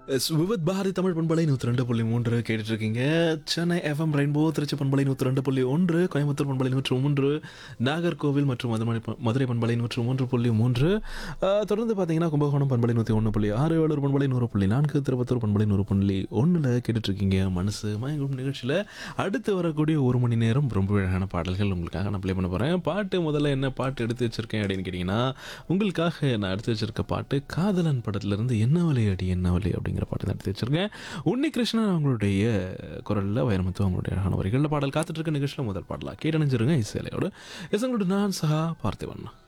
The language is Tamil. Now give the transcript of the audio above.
எஸ், விவித் பாரதி தமிழ் பண்பலை நூற்றி ரெண்டு புள்ளி மூன்று கேட்டுட்டு இருக்கீங்க சென்னை எஃப்எம் ரெயின்போ திருச்சி பண்பலை நூற்றி ரெண்டு புள்ளி ஒன்று கோயம்புத்தூர் பண்பலை நூற்று மூன்று நாகர்கோவில் மற்றும் மதுரை ப- மதுரை பண்பலை நூற்று மூன்று புள்ளி மூன்று ஆஹ், தொடர்ந்து பார்த்தீங்கன்னா கும்பகோணம் பண்பலை நூற்றி ஒன்று புள்ளி ஆறு வேலூர் பண்பலை நூறு புள்ளி நான்கு திருப்பத்தூர் பண்பலை நூறு புள்ளி ஒன்றில் கேட்டுட்டு இருக்கீங்க மனசு மயங்கும் நிகழ்ச்சியில் அடுத்து வரக்கூடிய ஒரு மணி நேரம் ரொம்ப அழகான பாடல்கள் உங்களுக்காக நான் ப்ளே பண்ண போகிறேன் பாட்டு முதல்ல என்ன பாட்டு எடுத்து வச்சிருக்கேன் அப்படின்னு கேட்டிங்கன்னா உங்களுக்காக நான் எடுத்து வச்சிருக்க பாட்டு காதலன் படத்துலேருந்து என்ன வலி அடி என்ன வலி அப்படிங்கிற பாட்டு தான் எடுத்து வச்சிருக்கேன் உன்னி கிருஷ்ணன் அவங்களுடைய குரலில் வைரமுத்து அவங்களுடைய அழகான வரிகளில் பாடல் காத்துட்டு இருக்க நிகழ்ச்சியில் முதல் பாடலாம் கேட்டணிஞ்சிருங்க இசையிலையோடு இசங்களோட நான் சஹா பார்த்திவன்